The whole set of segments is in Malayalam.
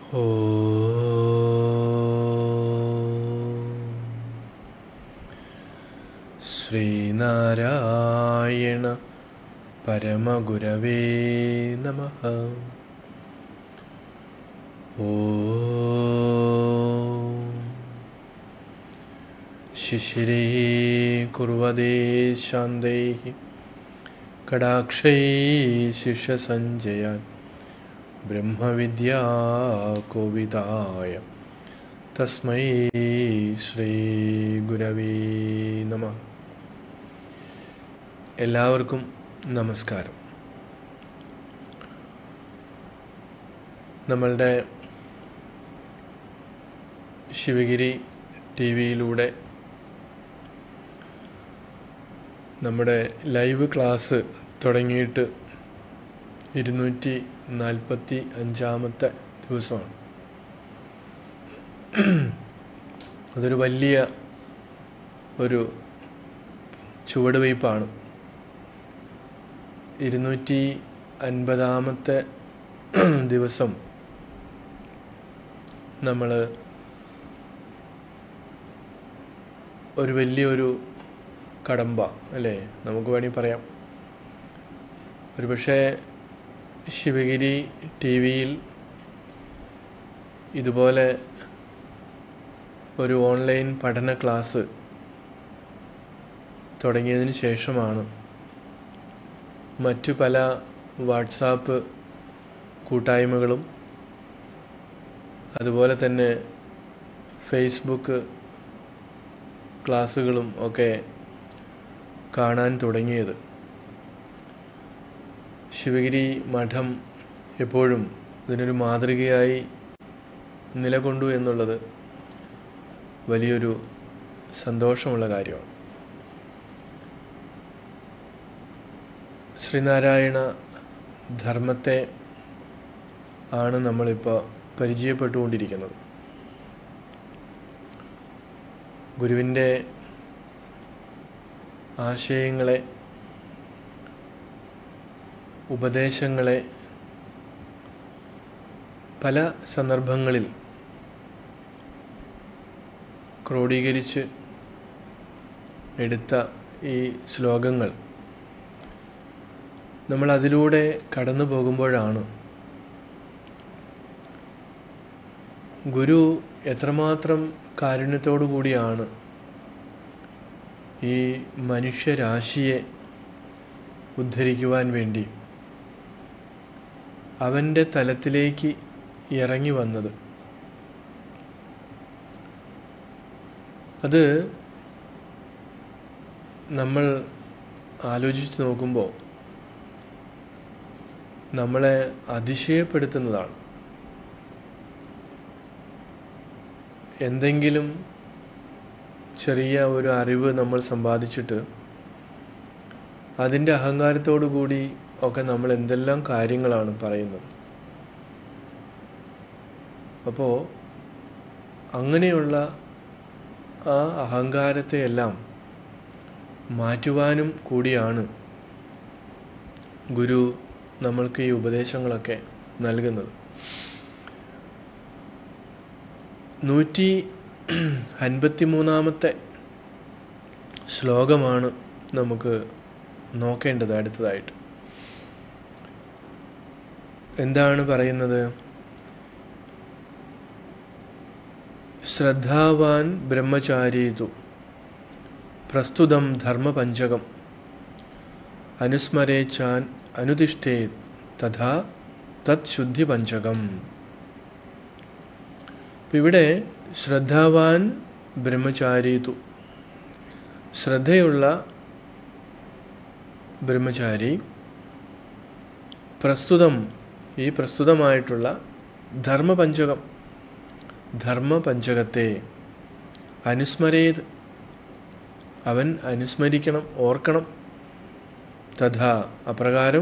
ശ്രീനാരായണ പരമഗുരവേ നമ ഓ ശിശിരീ കുർവദേ ശാന്തൈ കടാക്ഷൈ ശിഷ്യസഞ്ജയാൻ ബ്രഹ്മവിദ്യാ കോവിതായ തസ്മൈ ശ്രീ ഗുരവേ നമ എല്ലാവർക്കും നമസ്കാരം നമ്മളുടെ ശിവഗിരി ടി വിയിലൂടെ നമ്മുടെ ലൈവ് ക്ലാസ് തുടങ്ങിയിട്ട് ഇരുന്നൂറ്റി നാൽപ്പത്തി അഞ്ചാമത്തെ ദിവസമാണ് അതൊരു വലിയ ഒരു ചുവടുവയ്പ്പാണ് ഇരുന്നൂറ്റി അൻപതാമത്തെ ദിവസം നമ്മൾ ഒരു വലിയൊരു കടമ്പ അല്ലേ നമുക്ക് വേണമെങ്കിൽ പറയാം ഒരുപക്ഷെ ശിവഗിരി ടി വിയിൽ ഇതുപോലെ ഒരു ഓൺലൈൻ പഠന ക്ലാസ് തുടങ്ങിയതിന് ശേഷമാണ് മറ്റു പല വാട്സാപ്പ് കൂട്ടായ്മകളും അതുപോലെ തന്നെ ഫേസ്ബുക്ക് ക്ലാസ്സുകളും ഒക്കെ കാണാൻ തുടങ്ങിയത് ശിവഗിരി മഠം എപ്പോഴും ഇതിനൊരു മാതൃകയായി നിലകൊണ്ടു എന്നുള്ളത് വലിയൊരു സന്തോഷമുള്ള കാര്യമാണ് ശ്രീനാരായണ ധർമ്മത്തെ ആണ് നമ്മളിപ്പോൾ പരിചയപ്പെട്ടുകൊണ്ടിരിക്കുന്നത് ഗുരുവിൻ്റെ ആശയങ്ങളെ ഉപദേശങ്ങളെ പല സന്ദർഭങ്ങളിൽ ക്രോഡീകരിച്ച് എടുത്ത ഈ ശ്ലോകങ്ങൾ നമ്മൾ അതിലൂടെ കടന്നു പോകുമ്പോഴാണ് ഗുരു എത്രമാത്രം കാരുണ്യത്തോടു കൂടിയാണ് ഈ മനുഷ്യരാശിയെ ഉദ്ധരിക്കുവാൻ വേണ്ടി അവൻ്റെ തലത്തിലേക്ക് ഇറങ്ങി വന്നത് അത് നമ്മൾ ആലോചിച്ച് നോക്കുമ്പോൾ നമ്മളെ അതിശയപ്പെടുത്തുന്നതാണ് എന്തെങ്കിലും ചെറിയ ഒരു അറിവ് നമ്മൾ സമ്പാദിച്ചിട്ട് അതിൻ്റെ അഹങ്കാരത്തോടു കൂടി ഒക്കെ നമ്മൾ എന്തെല്ലാം കാര്യങ്ങളാണ് പറയുന്നത് അപ്പോൾ അങ്ങനെയുള്ള ആ അഹങ്കാരത്തെയെല്ലാം മാറ്റുവാനും കൂടിയാണ് ഗുരു നമ്മൾക്ക് ഈ ഉപദേശങ്ങളൊക്കെ നൽകുന്നത് നൂറ്റി അൻപത്തി മൂന്നാമത്തെ ശ്ലോകമാണ് നമുക്ക് നോക്കേണ്ടത് അടുത്തതായിട്ട് എന്താണ് പറയുന്നത് ശ്രദ്ധാവാൻ ബ്രഹ്മചാരീതു പ്രസ്തുതം ധർമ്മപഞ്ചകം അനുസ്മരേച്ചാൻ അനുതിഷ്ഠേ തഥാ തത് ശുദ്ധിപഞ്ചകം ഇവിടെ ശ്രദ്ധാവാൻ ബ്രഹ്മചാരീതു ശ്രദ്ധയുള്ള ബ്രഹ്മചാരി പ്രസ്തുതം ഈ പ്രസ്തുതമായിട്ടുള്ള ധർമ്മപഞ്ചകം ധർമ്മപഞ്ചകത്തെ അനുസ്മരേത് അവൻ അനുസ്മരിക്കണം ഓർക്കണം തഥാ അപ്രകാരം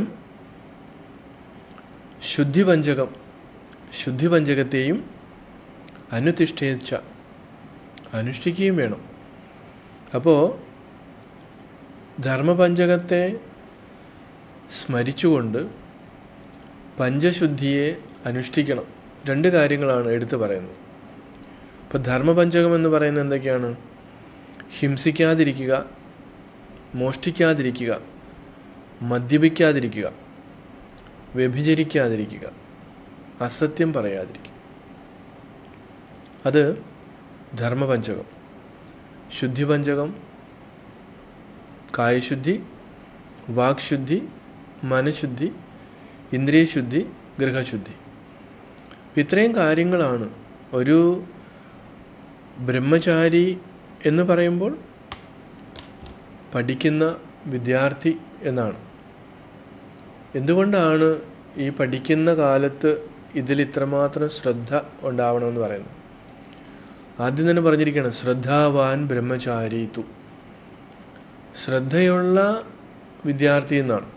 ശുദ്ധിപഞ്ചകം ശുദ്ധിപഞ്ചകത്തെയും അനുതിഷ്ഠിച്ച അനുഷ്ഠിക്കുകയും വേണം അപ്പോൾ ധർമ്മപഞ്ചകത്തെ സ്മരിച്ചുകൊണ്ട് പഞ്ചശുദ്ധിയെ അനുഷ്ഠിക്കണം രണ്ട് കാര്യങ്ങളാണ് എടുത്തു പറയുന്നത് ഇപ്പോൾ ധർമ്മപഞ്ചകം എന്ന് പറയുന്നത് എന്തൊക്കെയാണ് ഹിംസിക്കാതിരിക്കുക മോഷ്ടിക്കാതിരിക്കുക മദ്യപിക്കാതിരിക്കുക വ്യഭിചരിക്കാതിരിക്കുക അസത്യം പറയാതിരിക്കുക അത് ധർമ്മപഞ്ചകം ശുദ്ധിപഞ്ചകം കായശുദ്ധി വാക്ശുദ്ധി മനഃശുദ്ധി ഇന്ദ്രിയശുദ്ധി ഗൃഹശുദ്ധി ഇത്രയും കാര്യങ്ങളാണ് ഒരു ബ്രഹ്മചാരി എന്ന് പറയുമ്പോൾ പഠിക്കുന്ന വിദ്യാർത്ഥി എന്നാണ് എന്തുകൊണ്ടാണ് ഈ പഠിക്കുന്ന കാലത്ത് ഇതിൽ ഇത്രമാത്രം ശ്രദ്ധ ഉണ്ടാവണമെന്ന് പറയുന്നത് ആദ്യം തന്നെ പറഞ്ഞിരിക്കുകയാണ് ശ്രദ്ധാവാൻ ബ്രഹ്മചാരി തു ശ്രദ്ധയുള്ള വിദ്യാർത്ഥി എന്നാണ്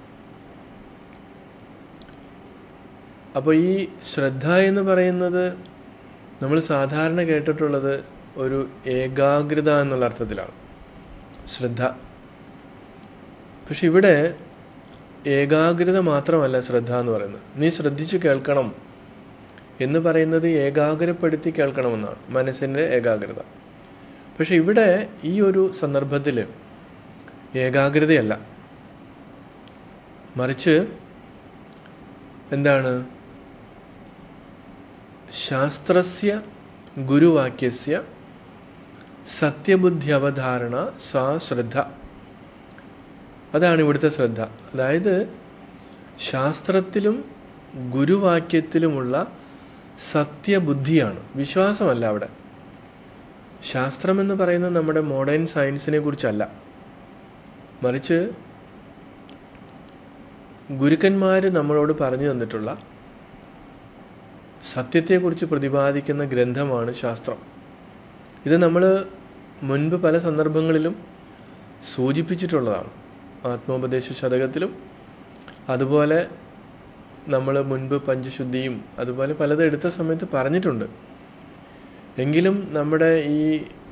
അപ്പോൾ ഈ ശ്രദ്ധ എന്ന് പറയുന്നത് നമ്മൾ സാധാരണ കേട്ടിട്ടുള്ളത് ഒരു ഏകാഗ്രത എന്നുള്ള അർത്ഥത്തിലാണ് ശ്രദ്ധ പക്ഷെ ഇവിടെ ഏകാഗ്രത മാത്രമല്ല ശ്രദ്ധ എന്ന് പറയുന്നത് നീ ശ്രദ്ധിച്ചു കേൾക്കണം എന്ന് പറയുന്നത് ഏകാഗ്രപ്പെടുത്തി കേൾക്കണമെന്നാണ് മനസ്സിൻ്റെ ഏകാഗ്രത പക്ഷെ ഇവിടെ ഈ ഒരു സന്ദർഭത്തിൽ ഏകാഗ്രതയല്ല മറിച്ച് എന്താണ് ശാസ്ത്രസ്യ ഗുരുവാക്യസ്യ സത്യബുദ്ധി അവധാരണ സാ ശ്രദ്ധ അതാണ് ഇവിടുത്തെ ശ്രദ്ധ അതായത് ശാസ്ത്രത്തിലും ഗുരുവാക്യത്തിലുമുള്ള സത്യബുദ്ധിയാണ് വിശ്വാസമല്ല അവിടെ ശാസ്ത്രം എന്ന് പറയുന്നത് നമ്മുടെ മോഡേൺ സയൻസിനെ കുറിച്ചല്ല മറിച്ച് ഗുരുക്കന്മാർ നമ്മളോട് പറഞ്ഞു തന്നിട്ടുള്ള സത്യത്തെക്കുറിച്ച് പ്രതിപാദിക്കുന്ന ഗ്രന്ഥമാണ് ശാസ്ത്രം ഇത് നമ്മൾ മുൻപ് പല സന്ദർഭങ്ങളിലും സൂചിപ്പിച്ചിട്ടുള്ളതാണ് ആത്മോപദേശ ശതകത്തിലും അതുപോലെ നമ്മൾ മുൻപ് പഞ്ചശുദ്ധിയും അതുപോലെ പലതും എടുത്ത സമയത്ത് പറഞ്ഞിട്ടുണ്ട് എങ്കിലും നമ്മുടെ ഈ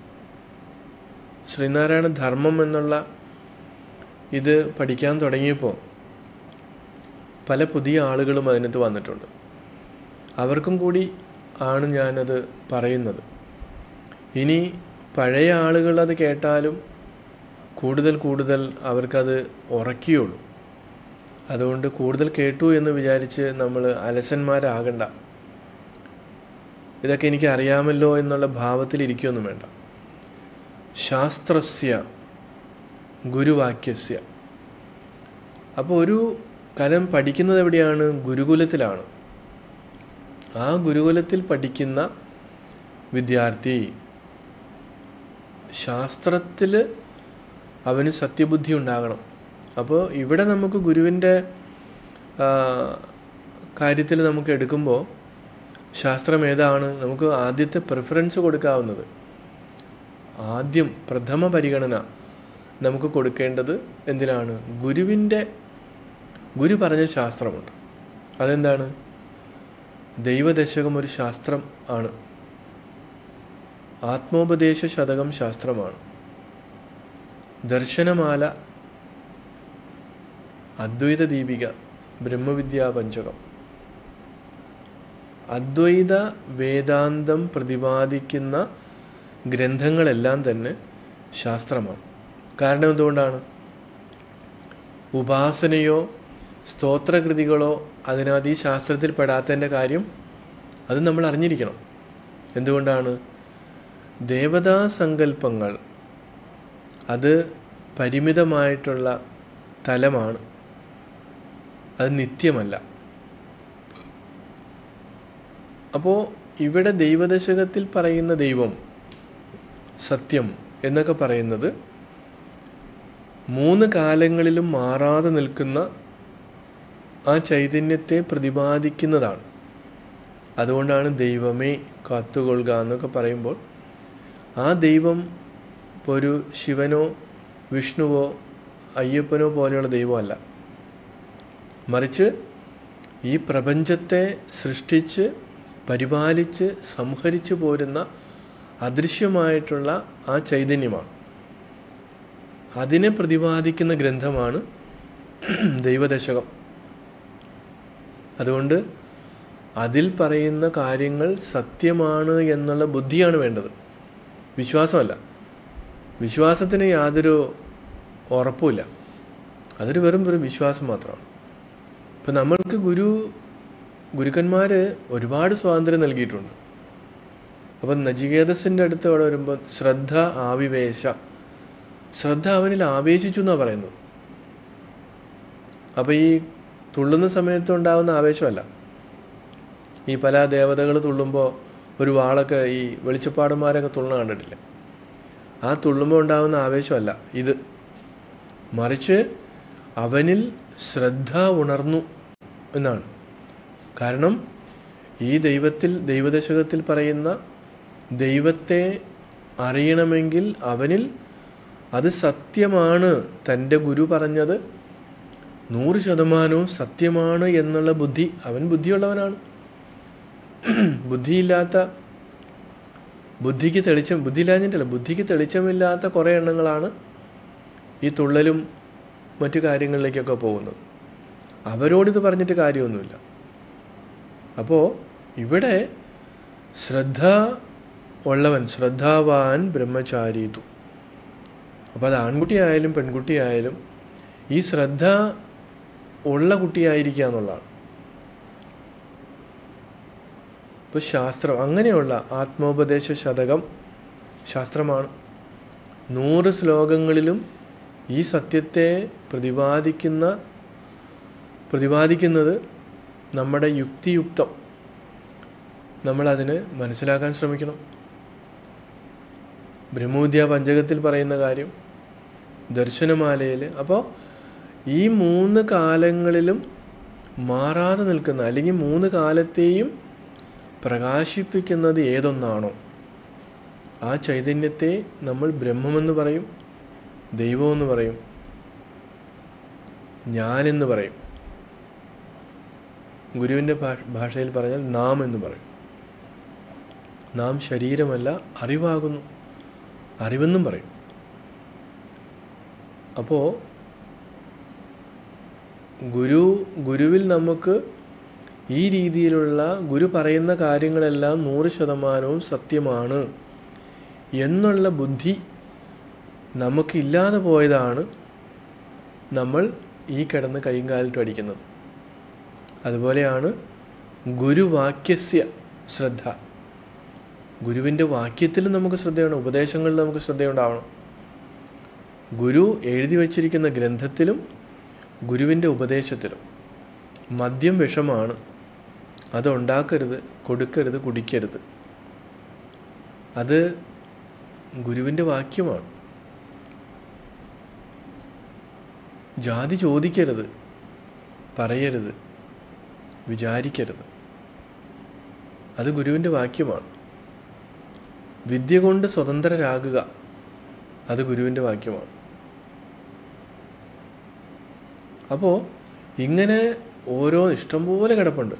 ശ്രീനാരായണ ധർമ്മം എന്നുള്ള ഇത് പഠിക്കാൻ തുടങ്ങിയപ്പോൾ പല പുതിയ ആളുകളും അതിനകത്ത് വന്നിട്ടുണ്ട് അവർക്കും കൂടി ആണ് ഞാനത് പറയുന്നത് ഇനി പഴയ ആളുകൾ അത് കേട്ടാലും കൂടുതൽ കൂടുതൽ അവർക്കത് ഉറക്കിയുള്ളൂ അതുകൊണ്ട് കൂടുതൽ കേട്ടു എന്ന് വിചാരിച്ച് നമ്മൾ അലസന്മാരാകണ്ട ഇതൊക്കെ എനിക്ക് അറിയാമല്ലോ എന്നുള്ള ഭാവത്തിലിരിക്കുകയൊന്നും വേണ്ട ശാസ്ത്രസ്യ ഗുരുവാക്യസ്യ അപ്പോൾ ഒരു കലം പഠിക്കുന്നത് എവിടെയാണ് ഗുരുകുലത്തിലാണ് ആ ഗുരുകുലത്തിൽ പഠിക്കുന്ന വിദ്യാർത്ഥി ശാസ്ത്രത്തിൽ അവന് സത്യബുദ്ധി ഉണ്ടാകണം അപ്പോൾ ഇവിടെ നമുക്ക് ഗുരുവിൻ്റെ കാര്യത്തിൽ നമുക്ക് എടുക്കുമ്പോൾ ശാസ്ത്രം ഏതാണ് നമുക്ക് ആദ്യത്തെ പ്രിഫറൻസ് കൊടുക്കാവുന്നത് ആദ്യം പ്രഥമ പരിഗണന നമുക്ക് കൊടുക്കേണ്ടത് എന്തിനാണ് ഗുരുവിൻ്റെ ഗുരു പറഞ്ഞ ശാസ്ത്രമുണ്ട് അതെന്താണ് ദൈവദശകം ഒരു ശാസ്ത്രം ആണ് ആത്മോപദേശ ശതകം ശാസ്ത്രമാണ് ദർശനമാല അദ്വൈത ദീപിക ബ്രഹ്മവിദ്യാ പഞ്ചകം അദ്വൈത വേദാന്തം പ്രതിപാദിക്കുന്ന ഗ്രന്ഥങ്ങളെല്ലാം തന്നെ ശാസ്ത്രമാണ് കാരണം എന്തുകൊണ്ടാണ് ഉപാസനയോ സ്തോത്രകൃതികളോ അതിനകത്ത് ഈ ശാസ്ത്രത്തിൽ പെടാത്തതിൻ്റെ കാര്യം അത് നമ്മൾ അറിഞ്ഞിരിക്കണം എന്തുകൊണ്ടാണ് ദേവതാ സങ്കല്പങ്ങൾ അത് പരിമിതമായിട്ടുള്ള തലമാണ് അത് നിത്യമല്ല അപ്പോൾ ഇവിടെ ദൈവദശകത്തിൽ പറയുന്ന ദൈവം സത്യം എന്നൊക്കെ പറയുന്നത് മൂന്ന് കാലങ്ങളിലും മാറാതെ നിൽക്കുന്ന ആ ചൈതന്യത്തെ പ്രതിപാദിക്കുന്നതാണ് അതുകൊണ്ടാണ് ദൈവമേ കാത്തുകൊള്ളുക എന്നൊക്കെ പറയുമ്പോൾ ആ ദൈവം ഇപ്പോൾ ഒരു ശിവനോ വിഷ്ണുവോ അയ്യപ്പനോ പോലെയുള്ള ദൈവമല്ല മറിച്ച് ഈ പ്രപഞ്ചത്തെ സൃഷ്ടിച്ച് പരിപാലിച്ച് സംഹരിച്ചു പോരുന്ന അദൃശ്യമായിട്ടുള്ള ആ ചൈതന്യമാണ് അതിനെ പ്രതിപാദിക്കുന്ന ഗ്രന്ഥമാണ് ദൈവദശകം അതുകൊണ്ട് അതിൽ പറയുന്ന കാര്യങ്ങൾ സത്യമാണ് എന്നുള്ള ബുദ്ധിയാണ് വേണ്ടത് വിശ്വാസമല്ല വിശ്വാസത്തിന് യാതൊരു ഉറപ്പുമില്ല അതൊരു വെറും വെറും വിശ്വാസം മാത്രമാണ് ഇപ്പം നമ്മൾക്ക് ഗുരു ഗുരുക്കന്മാർ ഒരുപാട് സ്വാതന്ത്ര്യം നൽകിയിട്ടുണ്ട് അപ്പം നജികേതസിൻ്റെ അടുത്ത് അവിടെ വരുമ്പോൾ ശ്രദ്ധ ആവിവേശ ശ്രദ്ധ അവനിൽ ആവേശിച്ചു എന്നാണ് പറയുന്നത് അപ്പം ഈ തുള്ളുന്ന സമയത്ത് ഉണ്ടാകുന്ന ആവേശമല്ല ഈ പല ദേവതകൾ തുള്ളുമ്പോൾ ഒരു വാളൊക്കെ ഈ വെളിച്ചപ്പാടന്മാരൊക്കെ തുള്ളണ കണ്ടിട്ടില്ല ആ തുള്ളുമ്പോൾ ഉണ്ടാകുന്ന ആവേശമല്ല ഇത് മറിച്ച് അവനിൽ ശ്രദ്ധ ഉണർന്നു എന്നാണ് കാരണം ഈ ദൈവത്തിൽ ദൈവദശകത്തിൽ പറയുന്ന ദൈവത്തെ അറിയണമെങ്കിൽ അവനിൽ അത് സത്യമാണ് തൻ്റെ ഗുരു പറഞ്ഞത് നൂറ് ശതമാനവും സത്യമാണ് എന്നുള്ള ബുദ്ധി അവൻ ബുദ്ധിയുള്ളവനാണ് ബുദ്ധിയില്ലാത്ത ബുദ്ധിക്ക് തെളിച്ചം ബുദ്ധിയില്ലാഞ്ഞിട്ടല്ല ബുദ്ധിക്ക് തെളിച്ചമില്ലാത്ത കുറേ എണ്ണങ്ങളാണ് ഈ തുള്ളലും മറ്റു കാര്യങ്ങളിലേക്കൊക്കെ പോകുന്നത് അവരോടിത് പറഞ്ഞിട്ട് കാര്യമൊന്നുമില്ല അപ്പോൾ ഇവിടെ ശ്രദ്ധ ഉള്ളവൻ ശ്രദ്ധാവാൻ ബ്രഹ്മചാരീതു അപ്പോൾ അത് ആൺകുട്ടിയായാലും പെൺകുട്ടിയായാലും ഈ ശ്രദ്ധ ഉള്ള കുട്ടിയായിരിക്കുക എന്നുള്ളതാണ് ഇപ്പോൾ ശാസ്ത്രം അങ്ങനെയുള്ള ആത്മോപദേശ ശതകം ശാസ്ത്രമാണ് നൂറ് ശ്ലോകങ്ങളിലും ഈ സത്യത്തെ പ്രതിപാദിക്കുന്ന പ്രതിപാദിക്കുന്നത് നമ്മുടെ യുക്തിയുക്തം നമ്മളതിന് മനസ്സിലാക്കാൻ ശ്രമിക്കണം ബ്രഹ്മവിദ്യാ പഞ്ചകത്തിൽ പറയുന്ന കാര്യം ദർശനമാലയിൽ അപ്പോൾ ഈ മൂന്ന് കാലങ്ങളിലും മാറാതെ നിൽക്കുന്ന അല്ലെങ്കിൽ മൂന്ന് കാലത്തെയും പ്രകാശിപ്പിക്കുന്നത് ഏതൊന്നാണോ ആ ചൈതന്യത്തെ നമ്മൾ ബ്രഹ്മമെന്ന് പറയും ദൈവമെന്ന് പറയും ഞാനെന്ന് പറയും ഗുരുവിൻ്റെ ഭാഷയിൽ പറഞ്ഞാൽ നാം എന്ന് പറയും നാം ശരീരമല്ല അറിവാകുന്നു അറിവെന്നും പറയും അപ്പോൾ ഗുരു ഗുരുവിൽ നമുക്ക് ഈ രീതിയിലുള്ള ഗുരു പറയുന്ന കാര്യങ്ങളെല്ലാം നൂറ് ശതമാനവും സത്യമാണ് എന്നുള്ള ബുദ്ധി നമുക്കില്ലാതെ പോയതാണ് നമ്മൾ ഈ കിടന്ന് കൈയും കാലിട്ടും അടിക്കുന്നത് അതുപോലെയാണ് ഗുരുവാക്യസ്യ ശ്രദ്ധ ഗുരുവിൻ്റെ വാക്യത്തിലും നമുക്ക് ശ്രദ്ധയുണ്ട് ഉപദേശങ്ങളിൽ നമുക്ക് ശ്രദ്ധയുണ്ടാവണം ഗുരു എഴുതി വച്ചിരിക്കുന്ന ഗ്രന്ഥത്തിലും ഗുരുവിൻ്റെ ഉപദേശത്തിലും മദ്യം വിഷമാണ് അത് ഉണ്ടാക്കരുത് കൊടുക്കരുത് കുടിക്കരുത് അത് ഗുരുവിൻ്റെ വാക്യമാണ് ജാതി ചോദിക്കരുത് പറയരുത് വിചാരിക്കരുത് അത് ഗുരുവിൻ്റെ വാക്യമാണ് വിദ്യ കൊണ്ട് സ്വതന്ത്രരാകുക അത് ഗുരുവിൻ്റെ വാക്യമാണ് അപ്പോൾ ഇങ്ങനെ ഓരോ ഇഷ്ടംപോലെ കിടപ്പുണ്ട്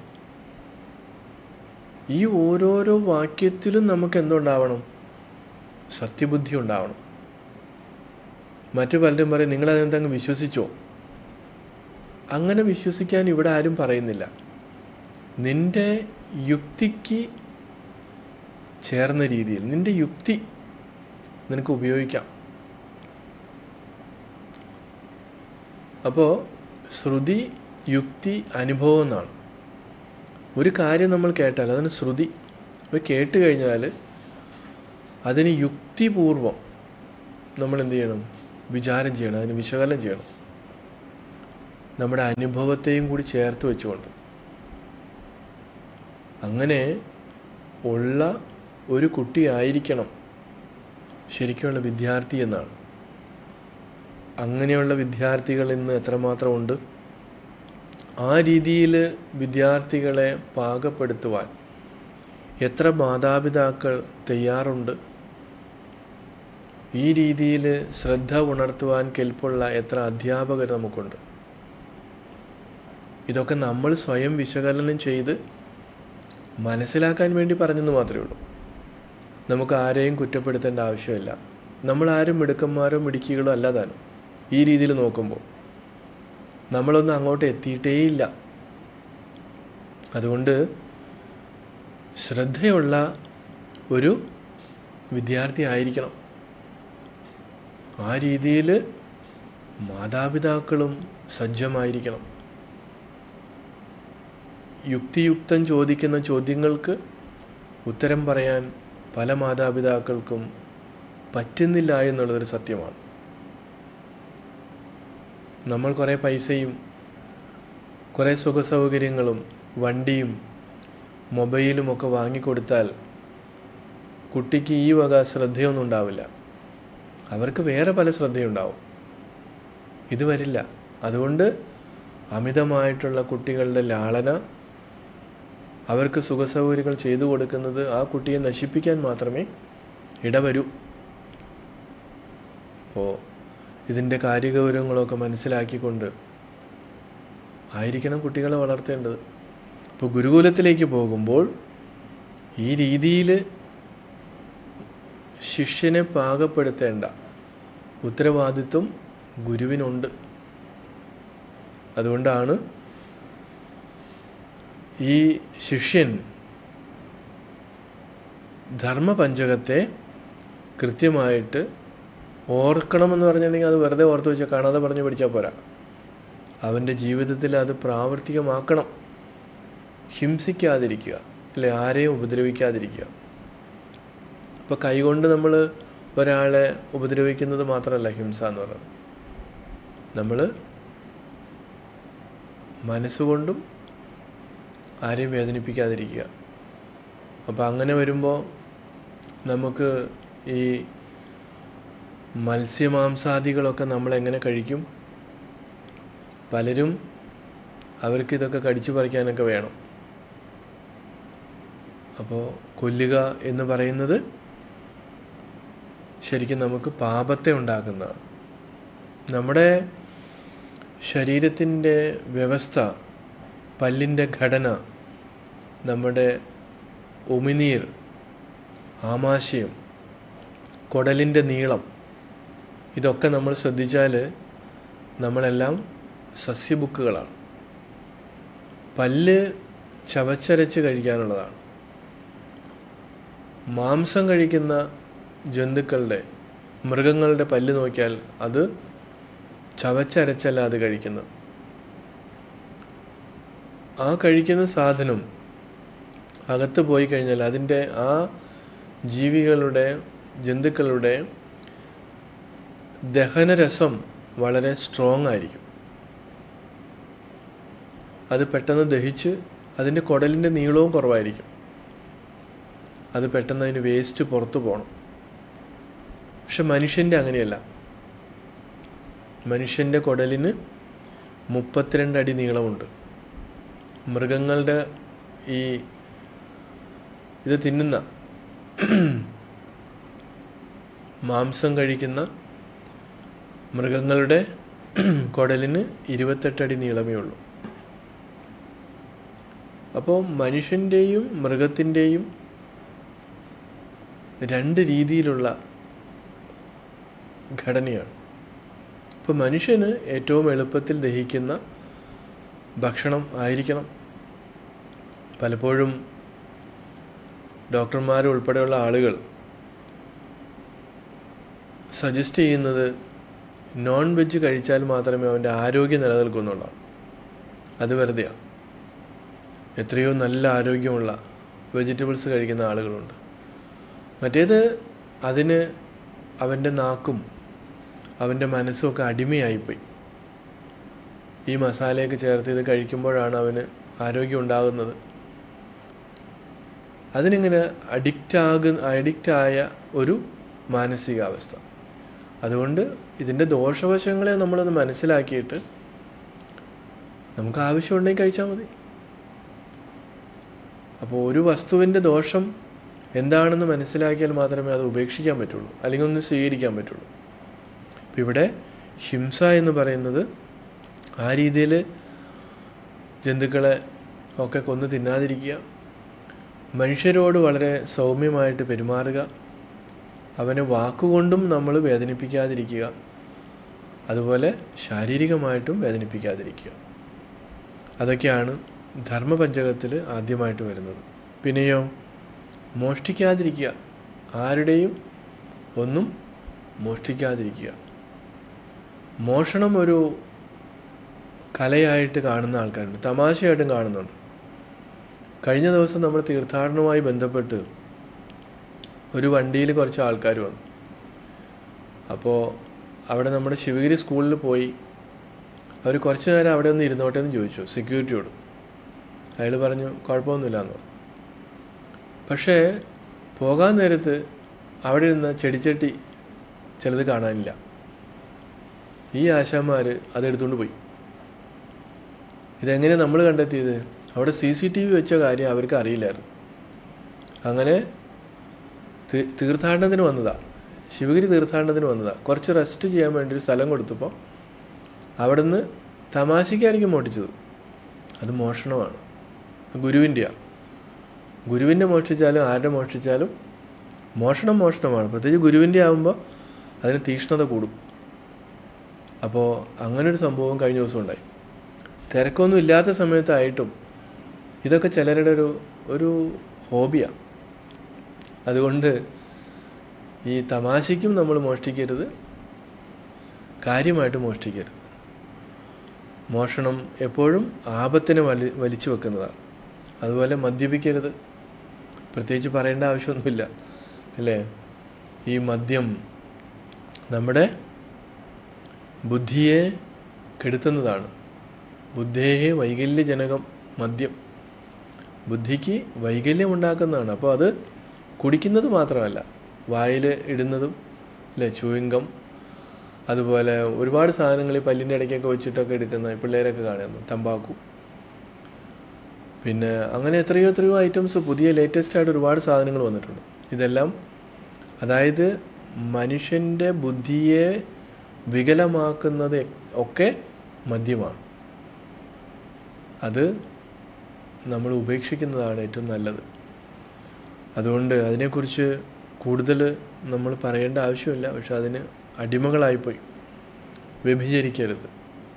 ഈ ഓരോരോ വാക്യത്തിലും നമുക്ക് എന്തുണ്ടാവണം സത്യബുദ്ധി ഉണ്ടാവണം മറ്റു പലരും പറയും നിങ്ങൾ അതിനെന്തങ്ങ് വിശ്വസിച്ചോ അങ്ങനെ വിശ്വസിക്കാൻ ഇവിടെ ആരും പറയുന്നില്ല നിന്റെ യുക്തിക്ക് ചേർന്ന രീതിയിൽ നിന്റെ യുക്തി നിനക്ക് ഉപയോഗിക്കാം അപ്പോൾ ശ്രുതി യുക്തി അനുഭവം എന്നാണ് ഒരു കാര്യം നമ്മൾ കേട്ടാൽ അതിന് ശ്രുതി അത് കേട്ട് കഴിഞ്ഞാൽ അതിന് യുക്തിപൂർവം നമ്മൾ എന്ത് ചെയ്യണം വിചാരം ചെയ്യണം അതിന് വിശകലനം ചെയ്യണം നമ്മുടെ അനുഭവത്തെയും കൂടി ചേർത്ത് വെച്ചുകൊണ്ട് അങ്ങനെ ഉള്ള ഒരു കുട്ടിയായിരിക്കണം ശരിക്കുമുള്ള വിദ്യാർത്ഥി എന്നാണ് അങ്ങനെയുള്ള വിദ്യാർത്ഥികൾ ഇന്ന് എത്രമാത്രം ഉണ്ട് ആ രീതിയിൽ വിദ്യാർത്ഥികളെ പാകപ്പെടുത്തുവാൻ എത്ര മാതാപിതാക്കൾ തയ്യാറുണ്ട് ഈ രീതിയിൽ ശ്രദ്ധ ഉണർത്തുവാൻ കെൽപ്പുള്ള എത്ര അധ്യാപകർ നമുക്കുണ്ട് ഇതൊക്കെ നമ്മൾ സ്വയം വിശകലനം ചെയ്ത് മനസ്സിലാക്കാൻ വേണ്ടി പറഞ്ഞെന്ന് മാത്രമേ ഉള്ളൂ നമുക്ക് ആരെയും കുറ്റപ്പെടുത്തേണ്ട ആവശ്യമില്ല നമ്മൾ ആരും മിടുക്കന്മാരോ മിടുക്കികളോ അല്ല താനും ഈ രീതിയിൽ നോക്കുമ്പോൾ നമ്മളൊന്നും അങ്ങോട്ട് എത്തിയിട്ടേയില്ല അതുകൊണ്ട് ശ്രദ്ധയുള്ള ഒരു വിദ്യാർത്ഥി ആയിരിക്കണം ആ രീതിയിൽ മാതാപിതാക്കളും സജ്ജമായിരിക്കണം യുക്തിയുക്തം ചോദിക്കുന്ന ചോദ്യങ്ങൾക്ക് ഉത്തരം പറയാൻ പല മാതാപിതാക്കൾക്കും പറ്റുന്നില്ല എന്നുള്ളതൊരു സത്യമാണ് നമ്മൾ കുറേ പൈസയും കുറേ സുഖസൗകര്യങ്ങളും വണ്ടിയും മൊബൈലും ഒക്കെ വാങ്ങിക്കൊടുത്താൽ കുട്ടിക്ക് ഈ വക ശ്രദ്ധയൊന്നും ഉണ്ടാവില്ല അവർക്ക് വേറെ പല ശ്രദ്ധയുണ്ടാവും ഇത് വരില്ല അതുകൊണ്ട് അമിതമായിട്ടുള്ള കുട്ടികളുടെ ലാളന അവർക്ക് സുഖസൗകര്യങ്ങൾ ചെയ്തു കൊടുക്കുന്നത് ആ കുട്ടിയെ നശിപ്പിക്കാൻ മാത്രമേ ഇടവരൂ അപ്പോൾ ഇതിൻ്റെ കാര്യഗൗരവങ്ങളൊക്കെ മനസ്സിലാക്കിക്കൊണ്ട് ആയിരിക്കണം കുട്ടികളെ വളർത്തേണ്ടത് ഇപ്പോൾ ഗുരുകുലത്തിലേക്ക് പോകുമ്പോൾ ഈ രീതിയിൽ ശിഷ്യനെ പാകപ്പെടുത്തേണ്ട ഉത്തരവാദിത്വം ഗുരുവിനുണ്ട് അതുകൊണ്ടാണ് ഈ ശിഷ്യൻ ധർമ്മപഞ്ചകത്തെ കൃത്യമായിട്ട് ഓർക്കണമെന്ന് പറഞ്ഞിട്ടുണ്ടെങ്കിൽ അത് വെറുതെ ഓർത്ത് വെച്ചാൽ കാണാതെ പറഞ്ഞ് പഠിച്ചാൽ പോരാ അവൻ്റെ ജീവിതത്തിൽ അത് പ്രാവർത്തികമാക്കണം ഹിംസിക്കാതിരിക്കുക അല്ലെ ആരെയും ഉപദ്രവിക്കാതിരിക്കുക ഇപ്പോൾ കൈകൊണ്ട് നമ്മൾ ഒരാളെ ഉപദ്രവിക്കുന്നത് മാത്രമല്ല ഹിംസ എന്ന് പറയുന്നത് നമ്മൾ മനസ്സുകൊണ്ടും ആരെയും വേദനിപ്പിക്കാതിരിക്കുക അപ്പോൾ അങ്ങനെ വരുമ്പോൾ നമുക്ക് ഈ മത്സ്യമാംസാദികളൊക്കെ നമ്മൾ എങ്ങനെ കഴിക്കും പലരും അവർക്ക് ഇതൊക്കെ കടിച്ചു പറിക്കാനൊക്കെ വേണം അപ്പോൾ കൊല്ലുക എന്ന് പറയുന്നത് ശരിക്കും നമുക്ക് പാപത്തെ ഉണ്ടാക്കുന്നതാണ് നമ്മുടെ ശരീരത്തിൻ്റെ വ്യവസ്ഥ പല്ലിൻ്റെ ഘടന നമ്മുടെ ഉമിനീർ ആമാശയം കുടലിൻ്റെ നീളം ഇതൊക്കെ നമ്മൾ ശ്രദ്ധിച്ചാൽ നമ്മളെല്ലാം സസ്യബുക്കുകളാണ് പല്ല് ചവച്ചരച്ച് കഴിക്കാനുള്ളതാണ് മാംസം കഴിക്കുന്ന ജന്തുക്കളുടെ മൃഗങ്ങളുടെ പല്ല് നോക്കിയാൽ അത് ചവച്ചരച്ചല്ല അത് കഴിക്കുന്നത് ആ കഴിക്കുന്ന സാധനം അകത്ത് പോയി കഴിഞ്ഞാൽ അതിൻ്റെ ആ ജീവികളുടെ ജന്തുക്കളുടെ ദഹനരസം വളരെ സ്ട്രോങ് ആയിരിക്കും അത് പെട്ടെന്ന് ദഹിച്ച് അതിൻ്റെ കുടലിൻ്റെ നീളവും കുറവായിരിക്കും അത് പെട്ടെന്ന് അതിന് വേസ്റ്റ് പുറത്തു പോകണം പക്ഷെ മനുഷ്യൻ്റെ അങ്ങനെയല്ല മനുഷ്യൻ്റെ കുടലിന് മുപ്പത്തിരണ്ട് അടി നീളമുണ്ട് മൃഗങ്ങളുടെ ഈ ഇത് തിന്നുന്ന മാംസം കഴിക്കുന്ന മൃഗങ്ങളുടെ കുടലിന് ഇരുപത്തെട്ടടി നീളമേ ഉള്ളൂ അപ്പോൾ മനുഷ്യൻ്റെയും മൃഗത്തിൻ്റെയും രണ്ട് രീതിയിലുള്ള ഘടനയാണ് ഇപ്പോൾ മനുഷ്യന് ഏറ്റവും എളുപ്പത്തിൽ ദഹിക്കുന്ന ഭക്ഷണം ആയിരിക്കണം പലപ്പോഴും ഡോക്ടർമാർ ഉൾപ്പെടെയുള്ള ആളുകൾ സജസ്റ്റ് ചെയ്യുന്നത് നോൺ വെജ് കഴിച്ചാൽ മാത്രമേ അവൻ്റെ ആരോഗ്യം നിലനിൽക്കൂ എന്നുള്ളതാണ് അത് വെറുതെയാണ് എത്രയോ നല്ല ആരോഗ്യമുള്ള വെജിറ്റബിൾസ് കഴിക്കുന്ന ആളുകളുണ്ട് മറ്റേത് അതിന് അവൻ്റെ നാക്കും അവൻ്റെ മനസ്സും ഒക്കെ അടിമയായിപ്പോയി ഈ മസാലയൊക്കെ ചേർത്ത് ഇത് കഴിക്കുമ്പോഴാണ് അവന് ആരോഗ്യം ഉണ്ടാകുന്നത് അതിനിങ്ങനെ അഡിക്റ്റ് ആകു അഡിക്റ്റായ ഒരു മാനസികാവസ്ഥ അതുകൊണ്ട് ഇതിൻ്റെ ദോഷവശങ്ങളെ നമ്മളൊന്ന് മനസ്സിലാക്കിയിട്ട് നമുക്ക് ആവശ്യമുണ്ടെങ്കിൽ കഴിച്ചാൽ മതി അപ്പോൾ ഒരു വസ്തുവിൻ്റെ ദോഷം എന്താണെന്ന് മനസ്സിലാക്കിയാൽ മാത്രമേ അത് ഉപേക്ഷിക്കാൻ പറ്റുള്ളൂ അല്ലെങ്കിൽ ഒന്ന് സ്വീകരിക്കാൻ പറ്റുള്ളൂ അപ്പം ഇവിടെ ഹിംസ എന്ന് പറയുന്നത് ആ രീതിയിൽ ജന്തുക്കളെ ഒക്കെ കൊന്ന് തിന്നാതിരിക്കുക മനുഷ്യരോട് വളരെ സൗമ്യമായിട്ട് പെരുമാറുക അവനെ വാക്കുകൊണ്ടും നമ്മൾ വേദനിപ്പിക്കാതിരിക്കുക അതുപോലെ ശാരീരികമായിട്ടും വേദനിപ്പിക്കാതിരിക്കുക അതൊക്കെയാണ് ധർമ്മപഞ്ചകത്തിൽ ആദ്യമായിട്ട് വരുന്നത് പിന്നെയോ മോഷ്ടിക്കാതിരിക്കുക ആരുടെയും ഒന്നും മോഷ്ടിക്കാതിരിക്കുക മോഷണം ഒരു കലയായിട്ട് കാണുന്ന ആൾക്കാരുണ്ട് തമാശയായിട്ടും കാണുന്നുണ്ട് കഴിഞ്ഞ ദിവസം നമ്മൾ തീർത്ഥാടനവുമായി ബന്ധപ്പെട്ട് ഒരു വണ്ടിയിൽ കുറച്ച് ആൾക്കാർ വന്നു അപ്പോൾ അവിടെ നമ്മുടെ ശിവഗിരി സ്കൂളിൽ പോയി അവർ കുറച്ച് നേരം അവിടെ ഒന്ന് ഇരുന്നോട്ടെ എന്ന് ചോദിച്ചു സെക്യൂരിറ്റിയോട് അയാൾ പറഞ്ഞു കുഴപ്പമൊന്നുമില്ല എന്ന് പറഞ്ഞു പക്ഷേ പോകാൻ നേരത്ത് അവിടെ ഇരുന്ന ചെടിച്ചട്ടി ചിലത് കാണാനില്ല ഈ ആശാന്മാർ അതെടുത്തുകൊണ്ട് പോയി ഇതെങ്ങനെ നമ്മൾ കണ്ടെത്തിയത് അവിടെ സി സി ടി വി വെച്ച കാര്യം അവർക്ക് അറിയില്ലായിരുന്നു അങ്ങനെ തീ- തീർത്ഥാടനത്തിന് വന്നതാ ശിവഗിരി തീർത്ഥാടനത്തിന് വന്നതാ കുറച്ച് റെസ്റ്റ് ചെയ്യാൻ വേണ്ടി ഒരു സ്ഥലം കൊടുത്തപ്പോൾ അവിടുന്ന് തമാശയ്ക്കായിരിക്കും മോട്ടിച്ചത് അത് മോഷണമാണ് ഗുരുവിൻ്റെയാ ഗുരുവിൻ്റെ മോഷ്ടിച്ചാലും ആരുടെ മോഷ്ടിച്ചാലും മോഷണം മോഷണമാണ് പ്രത്യേകിച്ച് ഗുരുവിൻ്റെ ആകുമ്പോൾ അതിന് തീക്ഷ്ണത കൂടും അപ്പോൾ അങ്ങനൊരു സംഭവം കഴിഞ്ഞ ദിവസം ഉണ്ടായി തിരക്കൊന്നും ഇല്ലാത്ത സമയത്തായിട്ടും ഇതൊക്കെ ചിലരുടെ ഒരു ഒരു ഹോബിയാണ് അതുകൊണ്ട് ഈ തമാശയ്ക്കും നമ്മൾ മോഷ്ടിക്കരുത് കാര്യമായിട്ട് മോഷ്ടിക്കരുത് മോഷണം എപ്പോഴും ആപത്തിനെ വലി വലിച്ചു വെക്കുന്നതാണ് അതുപോലെ മദ്യപിക്കരുത് പ്രത്യേകിച്ച് പറയേണ്ട ആവശ്യമൊന്നുമില്ല അല്ലേ ഈ മദ്യം നമ്മുടെ ബുദ്ധിയെ കെടുത്തുന്നതാണ് ബുദ്ധേഹേ വൈകല്യജനകം മദ്യം ബുദ്ധിക്ക് വൈകല്യം ഉണ്ടാക്കുന്നതാണ് അപ്പോൾ അത് കുടിക്കുന്നത് മാത്രമല്ല വായിൽ ഇടുന്നതും അല്ലേ ചൂയിങ്കം അതുപോലെ ഒരുപാട് സാധനങ്ങൾ ഈ പല്ലിൻ്റെ ഇടയ്ക്കൊക്കെ വെച്ചിട്ടൊക്കെ എടുക്കുന്ന പിള്ളേരൊക്കെ കാണുന്നു തമ്പാക്കു പിന്നെ അങ്ങനെ എത്രയോ എത്രയോ ഐറ്റംസ് പുതിയ ലേറ്റസ്റ്റ് ആയിട്ട് ഒരുപാട് സാധനങ്ങൾ വന്നിട്ടുണ്ട് ഇതെല്ലാം അതായത് മനുഷ്യൻ്റെ ബുദ്ധിയെ വികലമാക്കുന്നത് ഒക്കെ മദ്യമാണ് അത് നമ്മൾ ഉപേക്ഷിക്കുന്നതാണ് ഏറ്റവും നല്ലത് അതുകൊണ്ട് അതിനെക്കുറിച്ച് കൂടുതൽ നമ്മൾ പറയേണ്ട ആവശ്യമില്ല പക്ഷെ അതിന് അടിമകളായിപ്പോയി വ്യഭിചരിക്കരുത്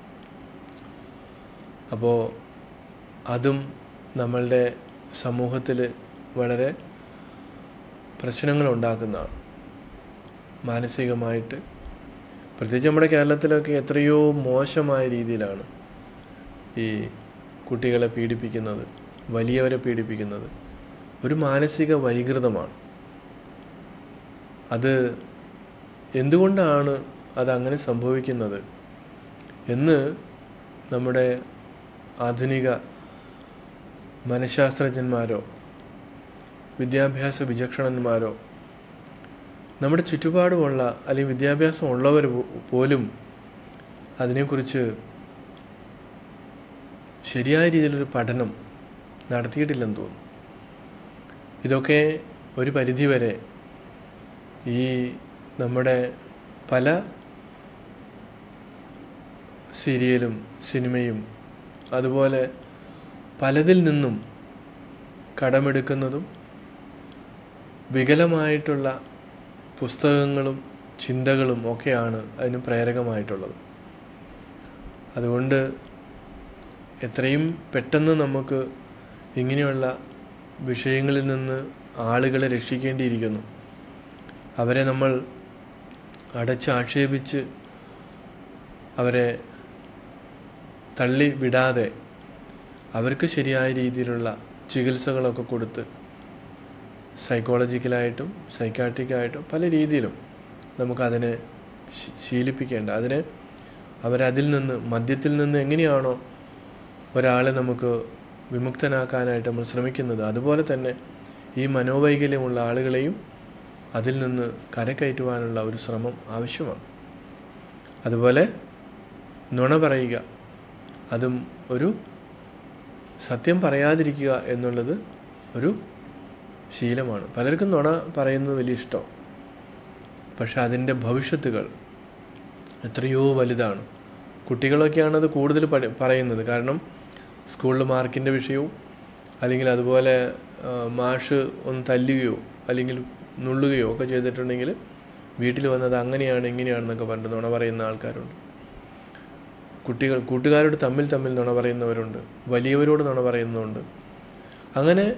അപ്പോൾ അതും നമ്മളുടെ സമൂഹത്തിൽ വളരെ പ്രശ്നങ്ങൾ ഉണ്ടാക്കുന്നതാണ് മാനസികമായിട്ട് പ്രത്യേകിച്ച് നമ്മുടെ കേരളത്തിലൊക്കെ എത്രയോ മോശമായ രീതിയിലാണ് ഈ കുട്ടികളെ പീഡിപ്പിക്കുന്നത് വലിയവരെ പീഡിപ്പിക്കുന്നത് ഒരു മാനസിക വൈകൃതമാണ് അത് എന്തുകൊണ്ടാണ് അതങ്ങനെ സംഭവിക്കുന്നത് എന്ന് നമ്മുടെ ആധുനിക മനഃശാസ്ത്രജ്ഞന്മാരോ വിദ്യാഭ്യാസ വിചക്ഷണന്മാരോ നമ്മുടെ ചുറ്റുപാടുമുള്ള അല്ലെങ്കിൽ വിദ്യാഭ്യാസം ഉള്ളവർ പോ- പോലും അതിനെക്കുറിച്ച് ശരിയായ രീതിയിലൊരു പഠനം നടത്തിയിട്ടില്ലെന്ന് തോന്നുന്നു ഇതൊക്കെ ഒരു പരിധിവരെ ഈ നമ്മുടെ പല സീരിയലും സിനിമയും അതുപോലെ പലതിൽ നിന്നും കടമെടുക്കുന്നതും വികലമായിട്ടുള്ള പുസ്തകങ്ങളും ചിന്തകളും ഒക്കെയാണ് അതിന് പ്രേരകമായിട്ടുള്ളത് അതുകൊണ്ട് എത്രയും പെട്ടെന്ന് നമുക്ക് ഇങ്ങനെയുള്ള വിഷയങ്ങളിൽ നിന്ന് ആളുകളെ രക്ഷിക്കേണ്ടിയിരിക്കുന്നു അവരെ നമ്മൾ അടച്ച് ആക്ഷേപിച്ച് അവരെ തള്ളി വിടാതെ അവർക്ക് ശരിയായ രീതിയിലുള്ള ചികിത്സകളൊക്കെ കൊടുത്ത് സൈക്കോളജിക്കലായിട്ടും സൈക്കാട്രിക്കായിട്ടും പല രീതിയിലും നമുക്കതിനെ ശീ- ശീലിപ്പിക്കേണ്ട അതിനെ അവരതിൽ നിന്ന് മദ്യത്തിൽ നിന്ന് എങ്ങനെയാണോ ഒരാളെ നമുക്ക് വിമുക്തനാക്കാനായിട്ട് നമ്മൾ ശ്രമിക്കുന്നത് അതുപോലെ തന്നെ ഈ മനോവൈകല്യമുള്ള ആളുകളെയും അതിൽ നിന്ന് കരകയറ്റുവാനുള്ള ഒരു ശ്രമം ആവശ്യമാണ് അതുപോലെ നുണ പറയുക അതും ഒരു സത്യം പറയാതിരിക്കുക എന്നുള്ളത് ഒരു ശീലമാണ് പലർക്കും നുണ പറയുന്നത് വലിയ ഇഷ്ടം പക്ഷെ അതിൻ്റെ ഭവിഷ്യത്തുകൾ എത്രയോ വലുതാണ് കുട്ടികളൊക്കെയാണ് അത് കൂടുതൽ പഠി പറയുന്നത് കാരണം സ്കൂളിൽ മാർക്കിൻ്റെ വിഷയവും അല്ലെങ്കിൽ അതുപോലെ ആ, മാഷ് ഒന്ന് തല്ലുകയോ അല്ലെങ്കിൽ നുള്ളുകയോ ഒക്കെ ചെയ്തിട്ടുണ്ടെങ്കിൽ വീട്ടിൽ വന്നത് അങ്ങനെയാണ് ഇങ്ങനെയാണെന്നൊക്കെ പറഞ്ഞിട്ട് നുണ പറയുന്ന ആൾക്കാരുണ്ട് കുട്ടികൾ കൂട്ടുകാരോട് തമ്മിൽ തമ്മിൽ നുണ പറയുന്നവരുണ്ട് വലിയവരോട് നുണ പറയുന്നതുണ്ട് അങ്ങനെ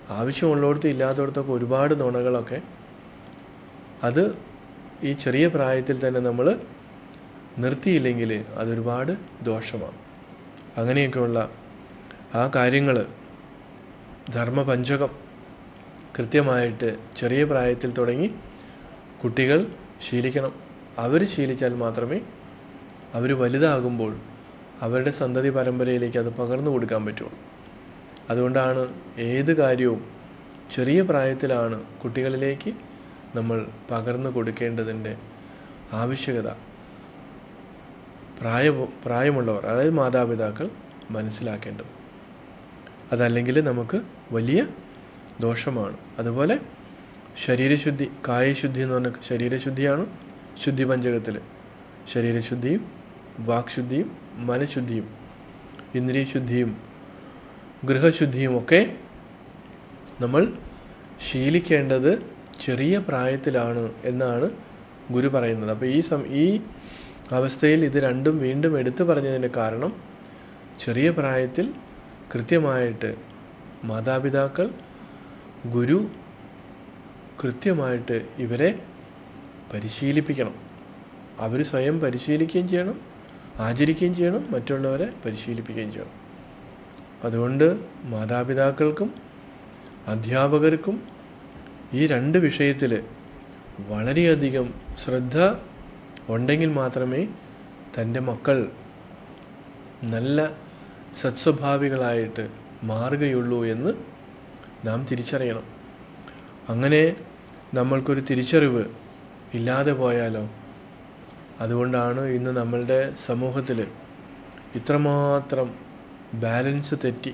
ആവശ്യമുള്ളിടത്ത് ഇല്ലാത്തടത്തൊക്കെ ഒരുപാട് നുണകളൊക്കെ അത് ഈ ചെറിയ പ്രായത്തിൽ തന്നെ നമ്മൾ നിർത്തിയില്ലെങ്കിൽ അതൊരുപാട് ദോഷമാണ് അങ്ങനെയൊക്കെയുള്ള ആ കാര്യങ്ങൾ ധർമ്മപഞ്ചകം കൃത്യമായിട്ട് ചെറിയ പ്രായത്തിൽ തുടങ്ങി കുട്ടികൾ ശീലിക്കണം അവർ ശീലിച്ചാൽ മാത്രമേ അവർ വലുതാകുമ്പോൾ അവരുടെ സന്തതി പരമ്പരയിലേക്ക് അത് പകർന്നു കൊടുക്കാൻ പറ്റുള്ളൂ അതുകൊണ്ടാണ് ഏത് കാര്യവും ചെറിയ പ്രായത്തിലാണ് കുട്ടികളിലേക്ക് നമ്മൾ പകർന്നു കൊടുക്കേണ്ടതിൻ്റെ ആവശ്യകത പ്രായ പ്രായമുള്ളവർ അതായത് മാതാപിതാക്കൾ മനസ്സിലാക്കേണ്ടത് അതല്ലെങ്കിൽ നമുക്ക് വലിയ ദോഷമാണ് അതുപോലെ ശരീരശുദ്ധി കായശുദ്ധി എന്ന് പറഞ്ഞ ശരീരശുദ്ധിയാണ് ശുദ്ധി പഞ്ചകത്തിൽ ശരീരശുദ്ധിയും വാക്ശുദ്ധിയും മനഃശുദ്ധിയും ഇന്ദ്രിയശുദ്ധിയും ഗൃഹശുദ്ധിയും ഒക്കെ നമ്മൾ ശീലിക്കേണ്ടത് ചെറിയ പ്രായത്തിലാണ് എന്നാണ് ഗുരു പറയുന്നത് അപ്പോൾ ഈ സം ഈ അവസ്ഥയിൽ ഇത് രണ്ടും വീണ്ടും എടുത്തു പറഞ്ഞതിൻ്റെ കാരണം ചെറിയ പ്രായത്തിൽ കൃത്യമായിട്ട് മാതാപിതാക്കൾ ഗുരു കൃത്യമായിട്ട് ഇവരെ പരിശീലിപ്പിക്കണം അവർ സ്വയം പരിശീലിക്കുകയും ചെയ്യണം ആചരിക്കുകയും ചെയ്യണം മറ്റുള്ളവരെ പരിശീലിപ്പിക്കുകയും ചെയ്യണം അതുകൊണ്ട് മാതാപിതാക്കൾക്കും അധ്യാപകർക്കും ഈ രണ്ട് വിഷയത്തിൽ വളരെയധികം ശ്രദ്ധ ഉണ്ടെങ്കിൽ മാത്രമേ തൻ്റെ മക്കൾ നല്ല സത്സ്വഭാവികളായിട്ട് മാറുകയുള്ളൂ എന്ന് നാം തിരിച്ചറിയണം അങ്ങനെ നമ്മൾക്കൊരു തിരിച്ചറിവ് ഇല്ലാതെ പോയാലോ അതുകൊണ്ടാണ് ഇന്ന് നമ്മളുടെ സമൂഹത്തിൽ ഇത്രമാത്രം ബാലൻസ് തെറ്റി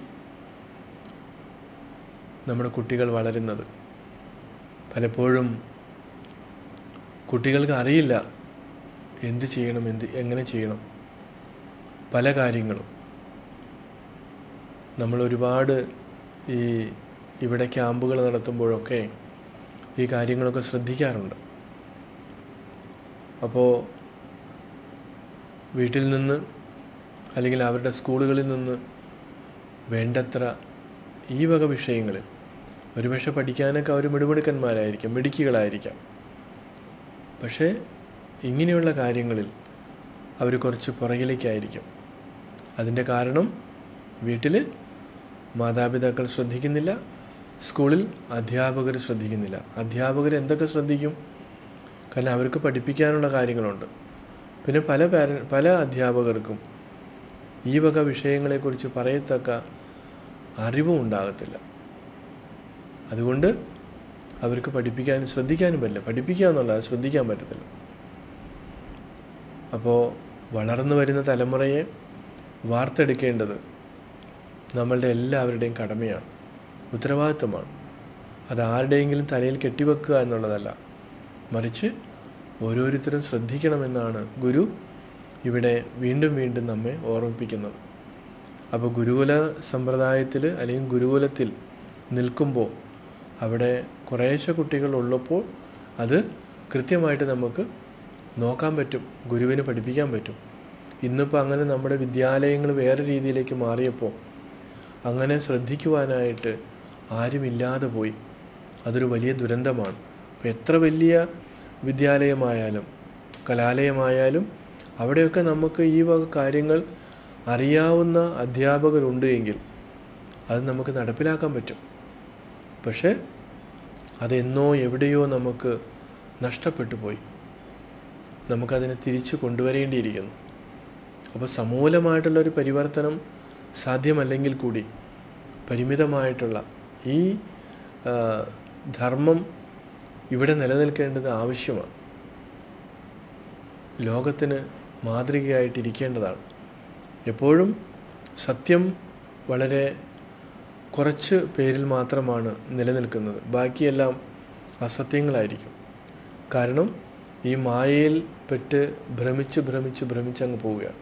നമ്മുടെ കുട്ടികൾ വളരുന്നത് പലപ്പോഴും കുട്ടികൾക്ക് അറിയില്ല എന്ത് ചെയ്യണം എന്ത് എങ്ങനെ ചെയ്യണം പല കാര്യങ്ങളും നമ്മൾ ഒരുപാട് ഈ ഇവിടെ ക്യാമ്പുകൾ നടത്തുമ്പോഴൊക്കെ ഈ കാര്യങ്ങളൊക്കെ ശ്രദ്ധിക്കാറുണ്ട് അപ്പോൾ വീട്ടിൽ നിന്ന് അല്ലെങ്കിൽ അവരുടെ സ്കൂളുകളിൽ നിന്ന് വേണ്ടത്ര ഈ വക വിഷയങ്ങളിൽ ഒരുപക്ഷെ പഠിക്കാനൊക്കെ അവർ മിടുമിടുക്കന്മാരായിരിക്കും മിടുക്കികളായിരിക്കാം പക്ഷേ ഇങ്ങനെയുള്ള കാര്യങ്ങളിൽ അവർ കുറച്ച് പുറകിലേക്കായിരിക്കും അതിൻ്റെ കാരണം വീട്ടിൽ മാതാപിതാക്കൾ ശ്രദ്ധിക്കുന്നില്ല സ്കൂളിൽ അധ്യാപകർ ശ്രദ്ധിക്കുന്നില്ല അധ്യാപകർ എന്തൊക്കെ ശ്രദ്ധിക്കും കാരണം അവർക്ക് പഠിപ്പിക്കാനുള്ള കാര്യങ്ങളുണ്ട് പിന്നെ പല പാര പല അധ്യാപകർക്കും ഈ വക വിഷയങ്ങളെക്കുറിച്ച് പറയത്തക്ക അറിവും ഉണ്ടാകത്തില്ല അതുകൊണ്ട് അവർക്ക് പഠിപ്പിക്കാനും ശ്രദ്ധിക്കാനും പറ്റില്ല പഠിപ്പിക്കുക എന്നുള്ളത് ശ്രദ്ധിക്കാൻ പറ്റത്തില്ല അപ്പോൾ വളർന്നു വരുന്ന തലമുറയെ വാർത്തെടുക്കേണ്ടത് നമ്മളുടെ എല്ലാവരുടെയും കടമയാണ് ഉത്തരവാദിത്തമാണ് അത് ആരുടെയെങ്കിലും തലയിൽ കെട്ടിവെക്കുക എന്നുള്ളതല്ല മറിച്ച് ഓരോരുത്തരും ശ്രദ്ധിക്കണമെന്നാണ് ഗുരു ഇവിടെ വീണ്ടും വീണ്ടും നമ്മെ ഓർമ്മിപ്പിക്കുന്നത് അപ്പോൾ ഗുരുകുല സമ്പ്രദായത്തിൽ അല്ലെങ്കിൽ ഗുരുകുലത്തിൽ നിൽക്കുമ്പോൾ അവിടെ കുറേശ്ശെ കുട്ടികൾ ഉള്ളപ്പോൾ അത് കൃത്യമായിട്ട് നമുക്ക് നോക്കാൻ പറ്റും ഗുരുവിന് പഠിപ്പിക്കാൻ പറ്റും ഇന്നിപ്പോൾ അങ്ങനെ നമ്മുടെ വിദ്യാലയങ്ങൾ വേറെ രീതിയിലേക്ക് മാറിയപ്പോൾ അങ്ങനെ ശ്രദ്ധിക്കുവാനായിട്ട് ആരുമില്ലാതെ പോയി അതൊരു വലിയ ദുരന്തമാണ് അപ്പോൾ എത്ര വലിയ വിദ്യാലയമായാലും കലാലയമായാലും അവിടെയൊക്കെ നമുക്ക് ഈ വക കാര്യങ്ങൾ അറിയാവുന്ന അധ്യാപകരുണ്ട് എങ്കിൽ അത് നമുക്ക് നടപ്പിലാക്കാൻ പറ്റും പക്ഷേ അതെന്നോ എവിടെയോ നമുക്ക് നഷ്ടപ്പെട്ടു പോയി നമുക്കതിനെ തിരിച്ചു കൊണ്ടുവരേണ്ടിയിരിക്കുന്നു അപ്പോൾ സമൂലമായിട്ടുള്ളൊരു പരിവർത്തനം സാധ്യമല്ലെങ്കിൽ കൂടി പരിമിതമായിട്ടുള്ള ഈ ആ, ധർമ്മം ഇവിടെ നിലനിൽക്കേണ്ടത് ആവശ്യമാണ് ലോകത്തിന് മാതൃകയായിട്ടിരിക്കേണ്ടതാണ് എപ്പോഴും സത്യം വളരെ കുറച്ച് പേരിൽ മാത്രമാണ് നിലനിൽക്കുന്നത് ബാക്കിയെല്ലാം അസത്യങ്ങളായിരിക്കും കാരണം ഈ മായയിൽ പെട്ട് ഭ്രമിച്ച് ഭ്രമിച്ച് ഭ്രമിച്ചങ്ങ് പോവുകയാണ്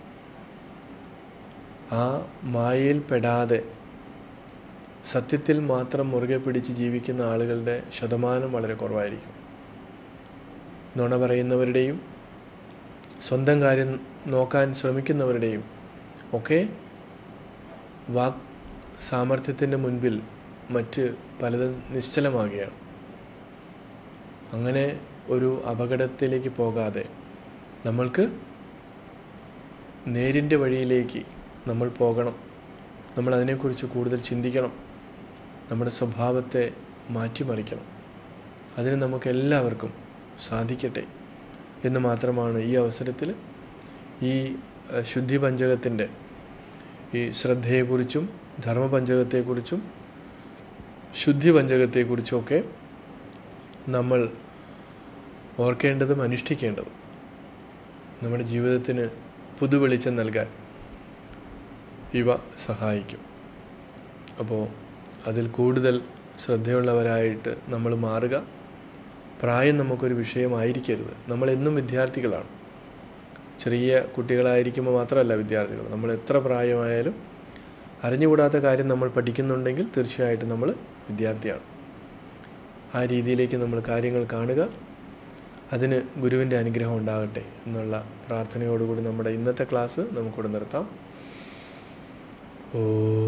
ആ മായയിൽ പെടാതെ സത്യത്തിൽ മാത്രം മുറുകെ പിടിച്ച് ജീവിക്കുന്ന ആളുകളുടെ ശതമാനം വളരെ കുറവായിരിക്കും നുണ പറയുന്നവരുടെയും സ്വന്തം കാര്യം നോക്കാൻ ശ്രമിക്കുന്നവരുടെയും ഒക്കെ വാക് സാമർഥ്യത്തിൻ്റെ മുൻപിൽ മറ്റ് പലതും നിശ്ചലമാകുകയാണ് അങ്ങനെ ഒരു അപകടത്തിലേക്ക് പോകാതെ നമ്മൾക്ക് നേരിൻ്റെ വഴിയിലേക്ക് നമ്മൾ പോകണം നമ്മൾ അതിനെക്കുറിച്ച് കൂടുതൽ ചിന്തിക്കണം നമ്മുടെ സ്വഭാവത്തെ മാറ്റിമറിക്കണം അതിന് നമുക്ക് എല്ലാവർക്കും സാധിക്കട്ടെ എന്ന് മാത്രമാണ് ഈ അവസരത്തിൽ ഈ അഹ്, ശുദ്ധി പഞ്ചകത്തിൻ്റെ ഈ ശ്രദ്ധയെക്കുറിച്ചും ധർമ്മപഞ്ചകത്തെക്കുറിച്ചും ശുദ്ധി പഞ്ചകത്തെക്കുറിച്ചുമൊക്കെ നമ്മൾ ഓർക്കേണ്ടതും അനുഷ്ഠിക്കേണ്ടതും നമ്മുടെ ജീവിതത്തിന് പുതുവെളിച്ചം നൽകാൻ ഇവ സഹായിക്കും അപ്പോൾ അതിൽ കൂടുതൽ ശ്രദ്ധയുള്ളവരായിട്ട് നമ്മൾ മാറുക പ്രായം നമുക്കൊരു വിഷയമായിരിക്കരുത് നമ്മൾ എന്നും വിദ്യാർത്ഥികളാണ് ചെറിയ കുട്ടികളായിരിക്കുമ്പോൾ മാത്രമല്ല വിദ്യാർത്ഥികൾ നമ്മൾ എത്ര പ്രായമായാലും അറിഞ്ഞുകൂടാത്ത കാര്യം നമ്മൾ പഠിക്കുന്നുണ്ടെങ്കിൽ തീർച്ചയായിട്ടും നമ്മൾ വിദ്യാർത്ഥിയാണ് ആ രീതിയിലേക്ക് നമ്മൾ കാര്യങ്ങൾ കാണുക അതിന് ഗുരുവിൻ്റെ അനുഗ്രഹം ഉണ്ടാകട്ടെ എന്നുള്ള പ്രാർത്ഥനയോടുകൂടി നമ്മുടെ ഇന്നത്തെ ക്ലാസ് നമുക്കിവിടെ നിർത്താം ഓ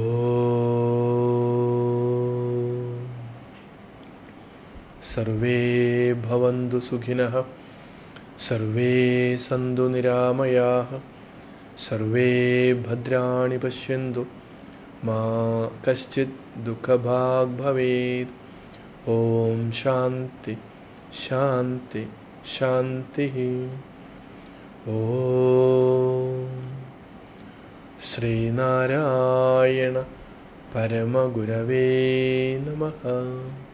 സർവേ ഭവന്തു സുഖിനഃ സർവേ സന്തു നിരാമയാः സർവേ ഭദ്രാണി പശ്യന്തു മാ കശ്ചിത് ദുഃഖഭാഗ് ഭവേത് ഓം ശാന്തി ശാന്തി ശാന്തി ഓം ശ്രീനാരായണ പരമഗുരവേ നമഃ